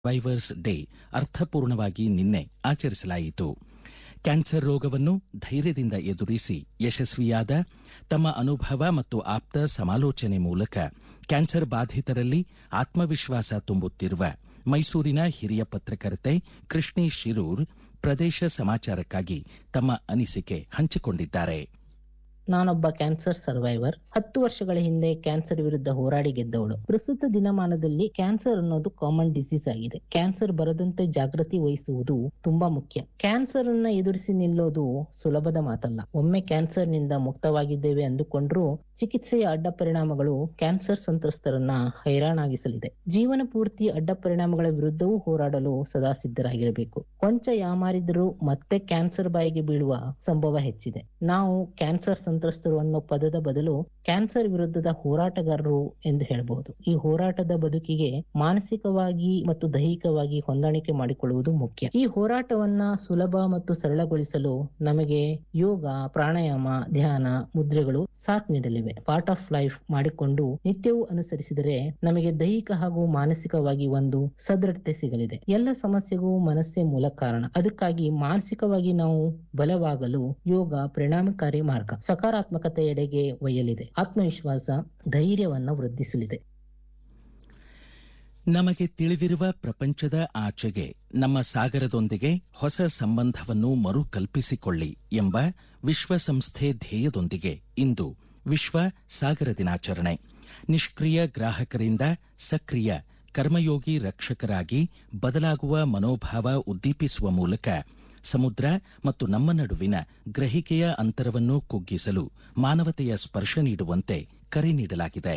survivors day ಅರ್ಥಪೂರ್ಣವಾಗಿ ನಿನ್ನೆ ಆಚರಿಸಲಾಯಿತು ಕ್ಯಾನ್ಸರ್ ರೋಗವನ್ನು ಧೈರ್ಯದಿಂದ ಎದುರಿಸಿ ಯಶಸ್ವಿಯಾದ ತಮ್ಮ ಅನುಭವ ಮತ್ತು ಆಪ್ತ ಸಮಾಲೋಚನೆ ಮೂಲಕ ಕ್ಯಾನ್ಸರ್ ಬಾಧಿತರಲ್ಲಿ ಆತ್ಮವಿಶ್ವಾಸ ತುಂಬುತ್ತಿರುವ ಮೈಸೂರಿನ ಹಿರಿಯ ಪತ್ರಕರ್ತೆ ಕೃಷ್ಣಿ ಶಿರೂರ್ ಪ್ರದೇಶ ಸಮಾಚಾರಕ್ಕಾಗಿ ತಮ್ಮ ಅನಿಸಿಕೆ ಹಂಚಿಕೊಂಡಿದ್ದಾರೆ ನಾನೊಬ್ಬ ಕ್ಯಾನ್ಸರ್ ಸರ್ವೈವರ್ ಹತ್ತು ವರ್ಷಗಳ ಹಿಂದೆ ಕ್ಯಾನ್ಸರ್ ವಿರುದ್ಧ ಹೋರಾಡಿ ಗೆದ್ದವಳು ಪ್ರಸ್ತುತ ದಿನಮಾನದಲ್ಲಿ ಕ್ಯಾನ್ಸರ್ ಅನ್ನೋದು ಕಾಮನ್ ಡಿಸೀಸ್ ಆಗಿದೆ ಕ್ಯಾನ್ಸರ್ ಬರದಂತೆ ಜಾಗೃತಿ ವಹಿಸುವುದು ತುಂಬಾ ಮುಖ್ಯ ಕ್ಯಾನ್ಸರ್ ಅನ್ನ ಎದುರಿಸಿ ನಿಲ್ಲೋದು ಸುಲಭದ ಮಾತಲ್ಲ ಒಮ್ಮೆ ಕ್ಯಾನ್ಸರ್ ನಿಂದ ಮುಕ್ತವಾಗಿದ್ದೇವೆ ಅಂದುಕೊಂಡ್ರೂ ಚಿಕಿತ್ಸೆಯ ಅಡ್ಡ ಪರಿಣಾಮಗಳು ಕ್ಯಾನ್ಸರ್ ಸಂತ್ರಸ್ತರನ್ನ ಹೈರಾಣಾಗಿಸಲಿದೆ ಜೀವನ ಪೂರ್ತಿ ಅಡ್ಡ ಪರಿಣಾಮಗಳ ವಿರುದ್ಧವೂ ಹೋರಾಡಲು ಸದಾ ಸಿದ್ಧರಾಗಿರಬೇಕು ಕೊಂಚ ಯಾಮಾರಿದರೂ ಮತ್ತೆ ಕ್ಯಾನ್ಸರ್ ಬಾಯಿಗೆ ಬೀಳುವ ಸಂಭವ ಹೆಚ್ಚಿದೆ ನಾವು ಕ್ಯಾನ್ಸರ್ ಸಂತ್ರಸ್ತರು ಅನ್ನೋ ಪದದ ಬದಲು ಕ್ಯಾನ್ಸರ್ ವಿರುದ್ಧದ ಹೋರಾಟಗಾರರು ಎಂದು ಹೇಳಬಹುದು ಈ ಹೋರಾಟದ ಬದುಕಿಗೆ ಮಾನಸಿಕವಾಗಿ ಮತ್ತು ದೈಹಿಕವಾಗಿ ಹೊಂದಾಣಿಕೆ ಮಾಡಿಕೊಳ್ಳುವುದು ಮುಖ್ಯ ಈ ಹೋರಾಟವನ್ನ ಸುಲಭ ಮತ್ತು ಸರಳಗೊಳಿಸಲು ನಮಗೆ ಯೋಗ ಪ್ರಾಣಾಯಾಮ ಧ್ಯಾನ ಮುದ್ರೆಗಳು ಸಾಥ್ ನೀಡಲಿವೆ ಪಾರ್ಟ್ ಆಫ್ ಲೈಫ್ ಮಾಡಿಕೊಂಡು ನಿತ್ಯವೂ ಅನುಸರಿಸಿದರೆ ನಮಗೆ ದೈಹಿಕ ಹಾಗೂ ಮಾನಸಿಕವಾಗಿ ಒಂದು ಸದೃಢತೆ ಸಿಗಲಿದೆ ಎಲ್ಲ ಸಮಸ್ಯೆಗೂ ಮನಸ್ಸೇ ಮೂಲ ಕಾರಣ ಅದಕ್ಕಾಗಿ ಮಾನಸಿಕವಾಗಿ ನಾವು ಬಲವಾಗಲು ಯೋಗ ಪರಿಣಾಮಕಾರಿ ಮಾರ್ಗ ಸಕಾರಾತ್ಮಕತೆಯೆಡೆಗೆ ಒಯ್ಯಲಿದೆ ಆತ್ಮವಿಶ್ವಾಸ ಧೈರ್ಯವನ್ನ ವೃದ್ಧಿಸಲಿದೆ ನಮಗೆ ತಿಳಿದಿರುವ ಪ್ರಪಂಚದ ಆಚೆಗೆ ನಮ್ಮ ಸಾಗರದೊಂದಿಗೆ ಹೊಸ ಸಂಬಂಧವನ್ನು ಮರುಕಲ್ಪಿಸಿಕೊಳ್ಳಿ ಎಂಬ ವಿಶ್ವಸಂಸ್ಥೆ ಧ್ಯೇಯದೊಂದಿಗೆ ಇಂದು ವಿಶ್ವ ಸಾಗರ ದಿನಾಚರಣೆ ನಿಷ್ಕ್ರಿಯ ಗ್ರಾಹಕರಿಂದ ಸಕ್ರಿಯ ಕರ್ಮಯೋಗಿ ರಕ್ಷಕರಾಗಿ ಬದಲಾಗುವ ಮನೋಭಾವ ಉದ್ದೀಪಿಸುವ ಮೂಲಕ ಸಮುದ್ರ ಮತ್ತು ನಮ್ಮ ನಡುವಿನ ಗ್ರಹಿಕೆಯ ಅಂತರವನ್ನು ಕುಗ್ಗಿಸಲು ಮಾನವತೆಯ ಸ್ಪರ್ಶ ನೀಡುವಂತೆ ಕರೆ ನೀಡಲಾಗಿದೆ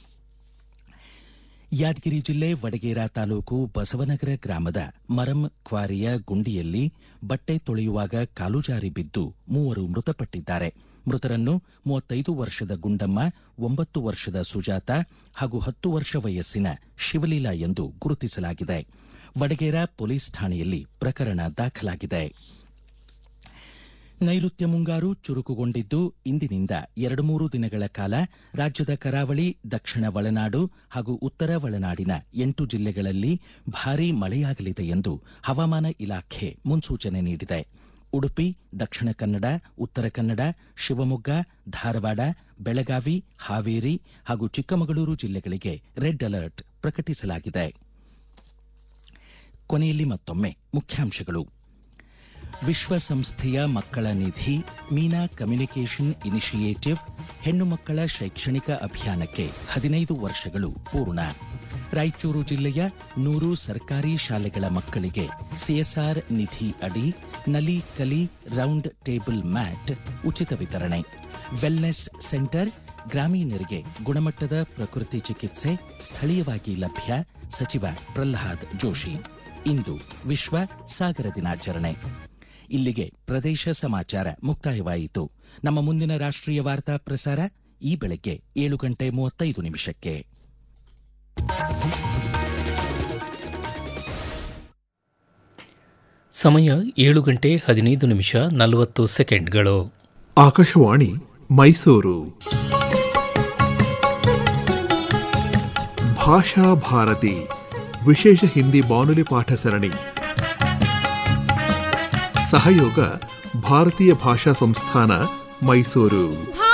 ಯಾದಗಿರಿ ಜಿಲ್ಲೆ ವಡಗೇರ ತಾಲೂಕು ಬಸವನಗರ ಗ್ರಾಮದ ಮರಂ ಕ್ವಾರಿಯ ಗುಂಡಿಯಲ್ಲಿ ಬಟ್ಟೆ ತೊಳೆಯುವಾಗ ಕಾಲು ಜಾರಿ ಬಿದ್ದು ಮೂವರು ಮೃತಪಟ್ಟಿದ್ದಾರೆ ಮೃತರನ್ನು ಮೂವತ್ತೈದು ವರ್ಷದ ಗುಂಡಮ್ಮ ಒಂಬತ್ತು ವರ್ಷದ ಸುಜಾತ ಹಾಗೂ ಹತ್ತು ವರ್ಷ ವಯಸ್ಸಿನ ಶಿವಲೀಲಾ ಎಂದು ಗುರುತಿಸಲಾಗಿದೆ ವಡಗೇರ ಪೊಲೀಸ್ ಠಾಣೆಯಲ್ಲಿ ಪ್ರಕರಣ ದಾಖಲಾಗಿದೆ ನೈಋತ್ಯ ಮುಂಗಾರು ಚುರುಕುಗೊಂಡಿದ್ದು ಇಂದಿನಿಂದ ಎರಡು ಮೂರು ದಿನಗಳ ಕಾಲ ರಾಜ್ಯದ ಕರಾವಳಿ ದಕ್ಷಿಣ ಒಳನಾಡು ಹಾಗೂ ಉತ್ತರ ಒಳನಾಡಿನ ಎಂಟು ಜಿಲ್ಲೆಗಳಲ್ಲಿ ಭಾರೀ ಮಳೆಯಾಗಲಿದೆ ಎಂದು ಹವಾಮಾನ ಇಲಾಖೆ ಮುನ್ಸೂಚನೆ ನೀಡಿದೆ ಉಡುಪಿ ದಕ್ಷಿಣ ಕನ್ನಡ ಉತ್ತರ ಕನ್ನಡ ಶಿವಮೊಗ್ಗ ಧಾರವಾಡ ಬೆಳಗಾವಿ ಹಾವೇರಿ ಹಾಗೂ ಚಿಕ್ಕಮಗಳೂರು ಜಿಲ್ಲೆಗಳಿಗೆ ರೆಡ್ ಅಲರ್ಟ್ ಪ್ರಕಟಿಸಲಾಗಿದೆ ಕೊನೆಯಲ್ಲಿ ಮತ್ತೊಮ್ಮೆ ಮುಖ್ಯಾಂಶಗಳು ವಿಶ್ವಸಂಸ್ಥೆಯ ಮಕ್ಕಳ ನಿಧಿ ಮೀನಾ ಕಮ್ಯುನಿಕೇಷನ್ ಇನಿಷಿಯೇಟಿವ್ ಹೆಣ್ಣು ಮಕ್ಕಳ ಶೈಕ್ಷಣಿಕ ಅಭಿಯಾನಕ್ಕೆ ಹದಿನೈದು ವರ್ಷಗಳು ಪೂರ್ಣ ರಾಯಚೂರು ಜಿಲ್ಲೆಯ ನೂರು ಸರ್ಕಾರಿ ಶಾಲೆಗಳ ಮಕ್ಕಳಿಗೆ ಸಿಎಸ್ಆರ್ ನಿಧಿ ಅಡಿ ನಲಿ ಕಲಿ ರೌಂಡ್ ಟೇಬಲ್ ಮ್ಯಾಟ್ ಉಚಿತ ವಿತರಣೆ ವೆಲ್ನೆಸ್ ಸೆಂಟರ್ ಗ್ರಾಮೀಣರಿಗೆ ಗುಣಮಟ್ಟದ ಪ್ರಕೃತಿ ಚಿಕಿತ್ಸೆ ಸ್ಥಳೀಯವಾಗಿ ಲಭ್ಯ ಸಚಿವ ಪ್ರಹ್ಲಾದ್ ಜೋಶಿ ಇಂದು ವಿಶ್ವ ಸಾಗರ ದಿನಾಚರಣೆ ಇಲ್ಲಿಗೆ ಪ್ರದೇಶ ಸಮಾಚಾರ ಮುಕ್ತಾಯವಾಯಿತು ನಮ್ಮ ಮುಂದಿನ ರಾಷ್ಟ್ರೀಯ ವಾರ್ತಾ ಪ್ರಸಾರ ಈ ಬೆಳಗ್ಗೆ ಏಳು ಗಂಟೆ ಮೂವತ್ತೈದು ನಿಮಿಷಕ್ಕೆ ಸಮಯ ಏಳು ಗಂಟೆ ಹದಿನೈದು ನಿಮಿಷ ನಲವತ್ತು ಸೆಕೆಂಡ್ಗಳು ಆಕಾಶವಾಣಿ ಮೈಸೂರು ಭಾಷಾ ಭಾರತಿ ವಿಶೇಷ ಹಿಂದಿ ಬಾನುಲಿ ಪಾಠ ಸರಣಿ ಸಹಯೋಗ ಭಾರತೀಯ ಭಾಷಾ ಸಂಸ್ಥಾನ ಮೈಸೂರು